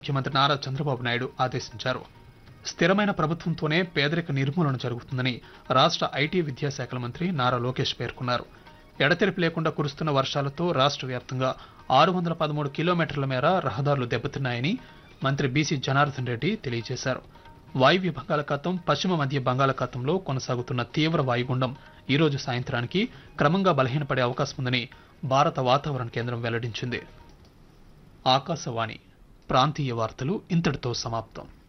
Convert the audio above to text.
ముఖ్యమంత్రి నారా చంద్రబాబు నాయుడు ఆదేశించారు స్థిరమైన ప్రభుత్వంతోనే పేదరిక నిర్మూలన జరుగుతుందని రాష్ట్ర ఐటీ విద్యాశాఖల మంత్రి నారా లోకేష్ పేర్కొన్నారు ఎడతెరిపి లేకుండా కురుస్తున్న వర్షాలతో రాష్ట్ర వ్యాప్తంగా ఆరు వందల పదమూడు కిలోమీటర్ల మేర రహదారులు దెబ్బతిన్నాయని మంత్రి బీసీ జనార్దన్ రెడ్డి తెలియజేశారు వాయువ్య బంగాళాఖాతం పశ్చిమ మధ్య బంగాళాఖాతంలో కొనసాగుతున్న తీవ్ర వాయుగుండం ఈ రోజు సాయంత్రానికి క్రమంగా బలహీనపడే అవకాశం ఉందని భారత వాతావరణ కేంద్రం వెల్లడించింది ఆకాశవాణి ప్రాంతీయ వార్తలు ఇంతటితో సమాప్తం